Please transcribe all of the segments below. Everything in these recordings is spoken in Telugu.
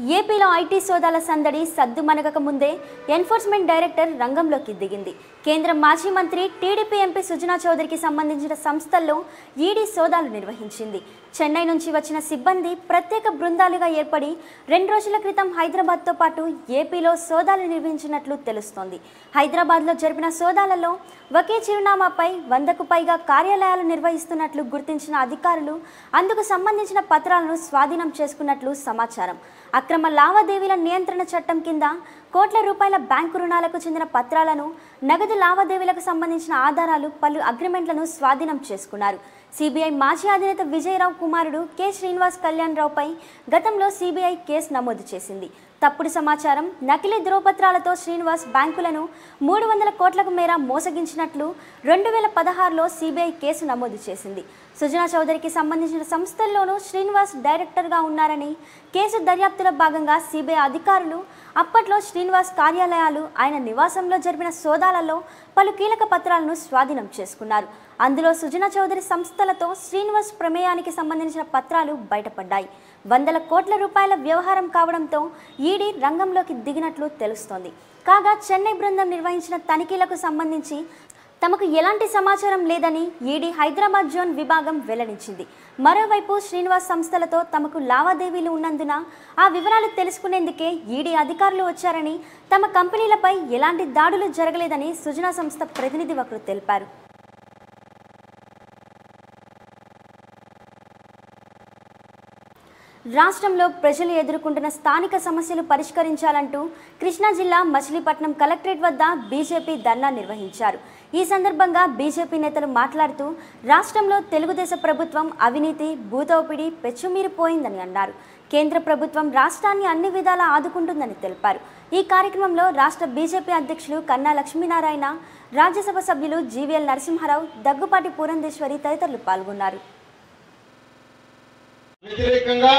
ఏపీలో ఐటీ సోదాల సందడి సద్దుమణగక ముందే ఎన్ఫోర్స్మెంట్ డైరెక్టర్ రంగంలోకి దిగింది కేంద్ర మాజీ మంత్రి టీడీపీ ఎంపీ సుజనా చౌదరికి సంబంధించిన సంస్థల్లో ఈడీ సోదాలు నిర్వహించింది చెన్నై నుంచి వచ్చిన సిబ్బంది ప్రత్యేక బృందాలుగా ఏర్పడి రెండు రోజుల క్రితం హైదరాబాద్తో పాటు ఏపీలో సోదాలు నిర్వహించినట్లు తెలుస్తోంది హైదరాబాద్లో జరిపిన సోదాలలో ఒకే చిరునామాపై వందకు పైగా కార్యాలయాలు నిర్వహిస్తున్నట్లు గుర్తించిన అధికారులు అందుకు సంబంధించిన పత్రాలను స్వాధీనం చేసుకున్నట్లు సమాచారం అక్రమ లావాదేవీల నియంత్రణ చట్టం కింద కోట్ల రూపాయల బ్యాంకు రుణాలకు చెందిన పత్రాలను నగదు లావాదేవీలకు సంబంధించిన ఆధారాలు పలు అగ్రిమెంట్లను స్వాధీనం చేసుకున్నారు సిబిఐ మాజీ అధినేత విజయరావు కుమారుడు కె శ్రీనివాస్ కళ్యాణ్ రావుపై గతంలో సిబిఐ కేసు నమోదు చేసింది తప్పుడు సమాచారం నకిలీ ధృవపత్రాలతో శ్రీనివాస్ బ్యాంకులను మూడు వందల కోట్లకు మేర మోసగించినట్లు రెండు వేల పదహారులో సిబిఐ కేసు నమోదు చేసింది సుజనా చౌదరికి సంబంధించిన సంస్థల్లోనూ శ్రీనివాస్ డైరెక్టర్గా ఉన్నారని కేసు దర్యాప్తులో భాగంగా సిబిఐ అధికారులు అప్పట్లో శ్రీనివాస్ కార్యాలయాలు ఆయన నివాసంలో జరిపిన సోదాలలో పలు కీలక పత్రాలను స్వాధీనం చేసుకున్నారు అందులో సుజనా చౌదరి సంస్థలతో శ్రీనివాస్ ప్రమేయానికి సంబంధించిన పత్రాలు బయటపడ్డాయి వందల కోట్ల రూపాయల వ్యవహారం కావడంతో ఈడీ రంగంలోకి దిగినట్లు తెలుస్తోంది కాగా చెన్నై బృందం నిర్వహించిన తనిఖీలకు సంబంధించి తమకు ఎలాంటి సమాచారం లేదని ఈడీ హైదరాబాద్ జోన్ విభాగం వెల్లడించింది మరోవైపు శ్రీనివాస్ సంస్థలతో తమకు లావాదేవీలు ఉన్నందున ఆ వివరాలు తెలుసుకునేందుకే ఈడీ అధికారులు వచ్చారని తమ కంపెనీలపై ఎలాంటి దాడులు జరగలేదని సుజనా సంస్థ ప్రతినిధి ఒకరు తెలిపారు రాష్ట్రంలో ప్రజలు ఎదుర్కొంటున్న స్థానిక సమస్యలు పరిష్కరించాలంటూ కృష్ణా జిల్లా మచిలీపట్నం కలెక్టరేట్ వద్ద బీజేపీ ధర్నా నిర్వహించారు ఈ సందర్భంగా బీజేపీ నేతలు మాట్లాడుతూ రాష్ట్రంలో తెలుగుదేశం ప్రభుత్వం అవినీతి భూదోపిడి పెచ్చుమీరిపోయిందని అన్నారు కేంద్ర ప్రభుత్వం రాష్ట్రాన్ని అన్ని విధాలా ఆదుకుంటుందని తెలిపారు ఈ కార్యక్రమంలో రాష్ట్ర బీజేపీ అధ్యక్షులు కన్నా లక్ష్మీనారాయణ రాజ్యసభ సభ్యులు జీవీఎల్ నరసింహారావు దగ్గుపాటి పూరంధేశ్వరి తదితరులు పాల్గొన్నారు వ్యతిరేకంగా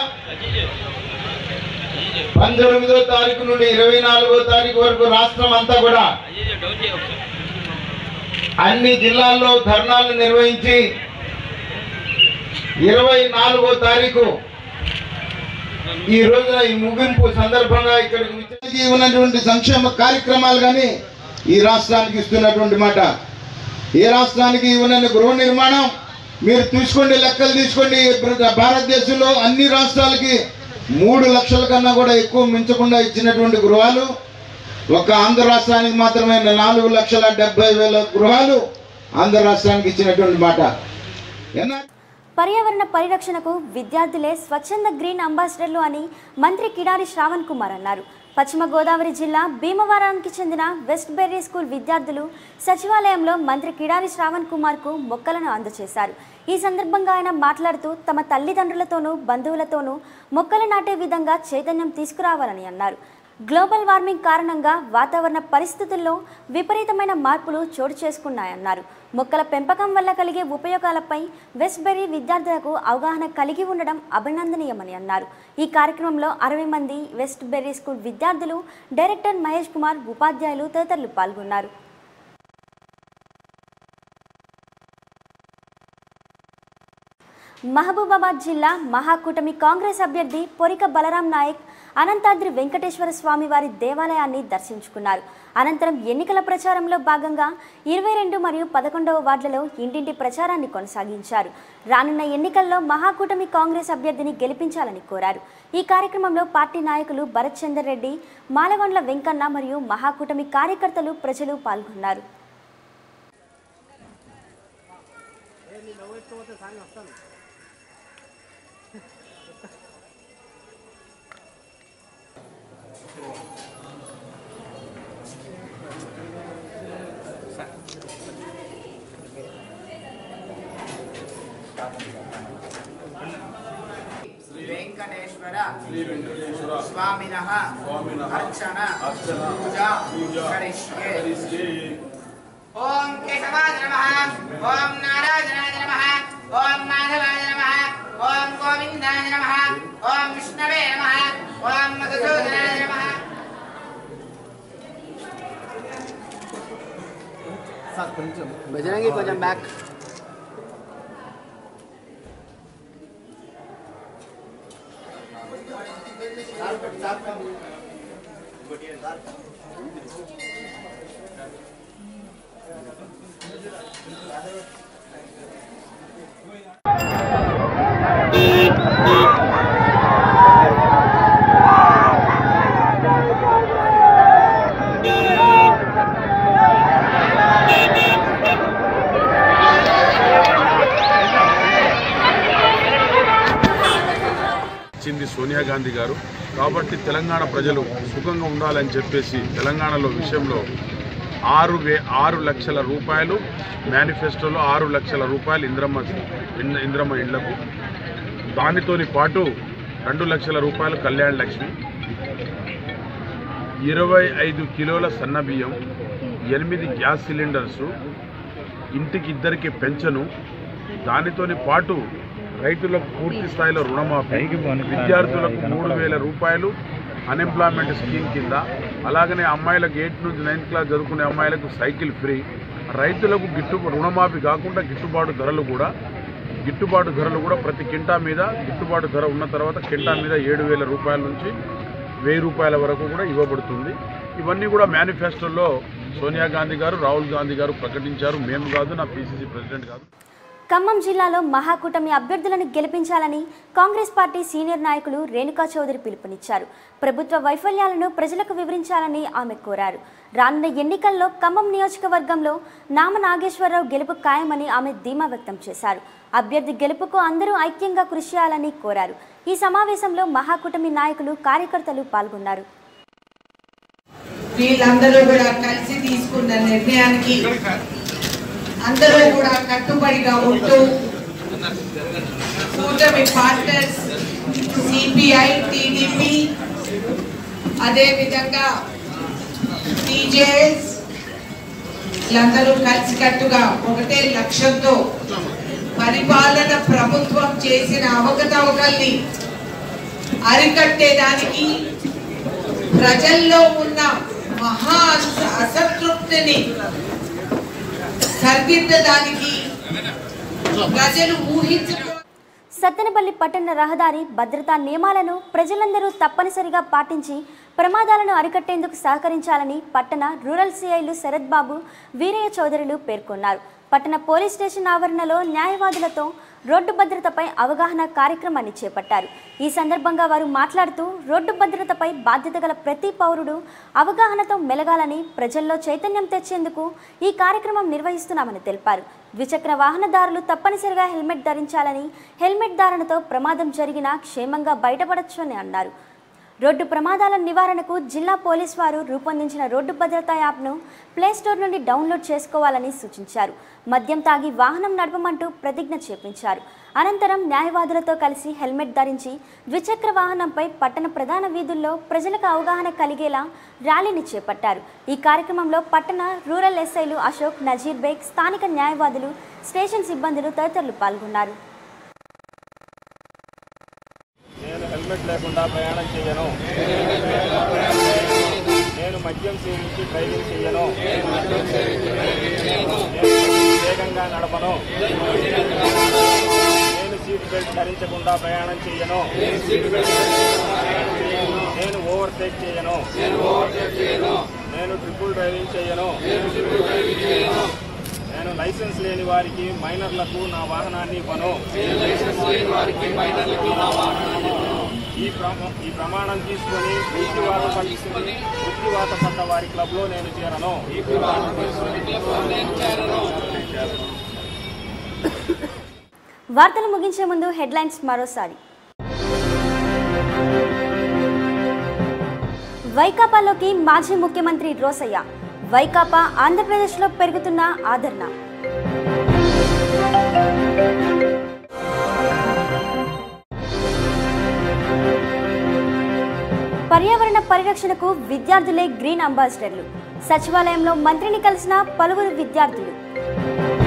పంతొమ్మిదో తారీఖు నుండి ఇరవై నాలుగో తారీఖు వరకు రాష్ట్రం అంతా కూడా అన్ని జిల్లాల్లో ధర్నాలు నిర్వహించి ఇరవై నాలుగో తారీఖు ఈ రోజున ఈ ముగింపు సందర్భంగా ఇక్కడికి విచ్చేసి ఉన్నటువంటి సంక్షేమ కార్యక్రమాలు కానీ ఈ రాష్ట్రానికి ఇస్తున్నటువంటి మాట ఏ రాష్ట్రానికి ఉన్న గృహ నిర్మాణం మీరు తీసుకోండి లెక్కలు తీసుకోండి భారతదేశంలో అన్ని రాష్ట్రాలకి మూడు లక్షల కన్నా కూడా ఎక్కువ మించకుండా ఇచ్చినటువంటి గృహాలు ఒక ఆంధ్ర రాష్ట్రానికి మాత్రమే నాలుగు లక్షల డెబ్బై వేల గృహాలు ఆంధ్ర రాష్ట్రానికి ఇచ్చినటువంటి మాట ఎన్నా పర్యావరణ పరిరక్షణకు విద్యార్థులే స్వచ్ఛంద గ్రీన్ అంబాసిడర్లు అని మంత్రి కిడారి శ్రావణ్ కుమార్ అన్నారు పశ్చిమ గోదావరి జిల్లా భీమవరానికి చెందిన వెస్ట్ బెర్రీ స్కూల్ విద్యార్థులు సచివాలయంలో మంత్రి కిడారి శ్రావణ్ కుమార్కు మొక్కలను అందజేశారు ఈ సందర్భంగా ఆయన మాట్లాడుతూ తమ తల్లిదండ్రులతోనూ బంధువులతోనూ మొక్కలు నాటే విధంగా చైతన్యం తీసుకురావాలని అన్నారు గ్లోబల్ వార్మింగ్ కారణంగా వాతావరణ పరిస్థితుల్లో విపరీతమైన మార్పులు చోటు చేసుకున్నాయన్నారు మొక్కల పెంపకం వల్ల కలిగే ఉపయోగాలపై వెస్ట్ బెర్రీ విద్యార్థులకు అవగాహన కలిగి ఉండడం అభినందనీయమని అన్నారు ఈ కార్యక్రమంలో అరవై మంది వెస్ట్ బెర్రీ స్కూల్ విద్యార్థులు డైరెక్టర్ మహేష్ కుమార్ ఉపాధ్యాయులు తదితరులు పాల్గొన్నారు మహబూబాబాద్ జిల్లా మహాకూటమి కాంగ్రెస్ అభ్యర్థి పొరిక బలరాం నాయక్ అనంతాద్రి వెంకటేశ్వర స్వామి వారి దేవాలయాన్ని దర్శించుకున్నారు అనంతరం ఎన్నికల ప్రచారంలో భాగంగా ఇరవై రెండు మరియు పదకొండవ వార్డులలో ఇంటింటి ప్రచారాన్ని కొనసాగించారు రానున్న ఎన్నికల్లో మహాకూటమి కాంగ్రెస్ అభ్యర్థిని గెలిపించాలని కోరారు ఈ కార్యక్రమంలో పార్టీ నాయకులు భరత్ చందర్ రెడ్డి మాలగొండ్ల వెంకన్న మరియు మహాకూటమి కార్యకర్తలు ప్రజలు పాల్గొన్నారు శ్రీ వెంకటేశ్వర స్వామినః అర్చన పూజ కరిష్యే ఓం కేశవాయ నమః ఓం నారాయణాయ నమః ఓం మాధవాయ నమః ఓం గోవిందాయ నమః ఓం విష్ణవే నమః ఓం మధుసూదనాయ నమః బజరంగి కొంచెం బ్యాక్ ఓం ఇచ్చింది సోనియా గాంధీ గారు కాబట్టి తెలంగాణ ప్రజలు సుఖంగా ఉండాలని చెప్పేసి తెలంగాణలో విషయంలో ఆరు వే ఆరు లక్షల రూపాయలు మేనిఫెస్టోలో ఆరు లక్షల రూపాయలు ఇంద్రమ్మ ఇంద్ర- ఇంద్రమ్మ ఇళ్లకు దానితోని పాటు రెండు లక్షల రూపాయలు కళ్యాణ లక్ష్మి ఇరవై ఐదు కిలోల సన్న బియ్యం ఎనిమిది గ్యాస్ సిలిండర్సు ఇంటికి ఇద్దరికి పెంచను దానితోని పాటు రైతులకు పూర్తి స్థాయిలో రుణమాఫీ విద్యార్థులకు మూడు వేల రూపాయలు అన్ఎంప్లాయ్మెంట్ స్కీమ్ కింద అలాగనే అమ్మాయిలకు ఎయిత్ నుంచి నైన్త్ క్లాస్ చదువుకునే అమ్మాయిలకు సైకిల్ ఫ్రీ రైతులకు గిట్టు రుణమాఫీ కాకుండా గిట్టుబాటు ధరలు కూడా గిట్టుబాటు ధరలు కూడా ప్రతి కింటా మీద గిట్టుబాటు ధర ఉన్న తర్వాత కింటా మీద ఏడు వేల రూపాయల నుంచి వెయ్యి రూపాయల వరకు కూడా ఇవ్వబడుతుంది ఇవన్నీ కూడా మేనిఫెస్టోలో సోనియా గాంధీ గారు రాహుల్ గాంధీ గారు ప్రకటించారు మేము కాదు నా పీసీసీ ప్రెసిడెంట్ కాదు ఖమ్మం జిల్లాలో మహాకూటమి అభ్యర్థులను గెలిపించాలని కాంగ్రెస్ పార్టీ సీనియర్ నాయకులు రేణుకా చౌదరి పిలుపునిచ్చారు ప్రభుత్వ వైఫల్యాలను ప్రజలకు వివరించాలని ఆమె కోరారు రానున్న ఎన్నికల్లో ఖమ్మం నియోజకవర్గంలో నామ నాగేశ్వరరావు గెలుపు ఖాయమని ఆమె ధీమా వ్యక్తం చేశారు అభ్యర్థి గెలుపుకు అందరూ ఐక్యంగా కృషి చేయాలని కోరారు ఈ సమావేశంలో మహాకూటమి నాయకులు కార్యకర్తలు పాల్గొన్నారు వీళ్ళందరూ కూడా కలిసి తీసుకున్న నిర్ణయానికి అందరూ కూడా కట్టుబడిగా ఉంటూ కూటమి పార్ట్నర్స్ సిపిఐ టీడీపీ అదేవిధంగా టీజేఎస్ వీళ్ళందరూ కలిసికట్టుగా ఒకటే లక్ష్యంతో పరిపాలన ప్రభుత్వం చేసిన అవకతవకల్ని అరికట్టేదానికి ప్రజల్లో ఉన్న మహా అస- అసంతృప్తిని సరిదిద్దడానికి ప్రజలు ఊహించడం సత్తెనపల్లి పట్టణ రహదారి భద్రతా నియమాలను ప్రజలందరూ తప్పనిసరిగా పాటించి ప్రమాదాలను అరికట్టేందుకు సహకరించాలని పట్టణ రూరల్ సిఐలు శరత్ బాబు వీరయ్య చౌదరులు పేర్కొన్నారు పట్టణ పోలీస్ స్టేషన్ ఆవరణలో న్యాయవాదులతో రోడ్డు భద్రతపై అవగాహన కార్యక్రమాన్ని చేపట్టారు ఈ సందర్భంగా వారు మాట్లాడుతూ రోడ్డు భద్రతపై బాధ్యత గల ప్రతి పౌరుడు అవగాహనతో మెలగాలని ప్రజల్లో చైతన్యం తెచ్చేందుకు ఈ కార్యక్రమం నిర్వహిస్తున్నామని తెలిపారు ద్విచక్ర వాహనదారులు తప్పనిసరిగా హెల్మెట్ ధరించాలని హెల్మెట్ ధారణతో ప్రమాదం జరిగినా క్షేమంగా బయటపడొచ్చు అని అన్నారు రోడ్డు ప్రమాదాల నివారణకు జిల్లా పోలీస్ వారు రూపొందించిన రోడ్డు భద్రతా యాప్ను ప్లేస్టోర్ నుండి డౌన్లోడ్ చేసుకోవాలని సూచించారు మద్యం తాగి వాహనం నడపమంటూ ప్రతిజ్ఞ చేపించారు అనంతరం న్యాయవాదులతో కలిసి హెల్మెట్ ధరించి ద్విచక్ర వాహనంపై పట్టణ ప్రధాన వీధుల్లో ప్రజలకు అవగాహన కలిగేలా ర్యాలీని చేపట్టారు ఈ కార్యక్రమంలో పట్టణ రూరల్ ఎస్ఐలు అశోక్ నజీర్ బేగ్ స్థానిక న్యాయవాదులు స్టేషన్ సిబ్బందులు తదితరులు పాల్గొన్నారు నేను హెల్మెట్ లేకుండా ప్రయాణం చేయను నేను మద్యం సేవించి డ్రైవింగ్ చేయను నేను వేగంగా నడపను నేను సీట్ బెల్ట్ ధరించకుండా ప్రయాణం చేయను నేను ఓవర్టేక్ చేయను నేను ట్రిపుల్ డ్రైవింగ్ చేయను నేను లైసెన్స్ లేని వారికి మైనర్లకు నా వాహనాన్ని ఇవ్వను ఈ ప్రమ- ఈ ప్రమాణం తీసుకొని వృత్తివాత పట్టించుకొని వృత్తివాత పడ్డ వారి క్లబ్ లో నేను చేరను వార్తలు ముగించే ముందు హెడ్లైన్స్ మరోసారి వైకాపాలోకి మాజీ ముఖ్యమంత్రి రోసయ్య వైకాపా ఆంధ్రప్రదేశ్లో పెరుగుతున్న ఆదరణ పర్యావరణ పరిరక్షణకు విద్యార్థులే గ్రీన్ అంబాసిడర్లు సచివాలయంలో మంత్రిని కలిసిన పలువురు విద్యార్థులు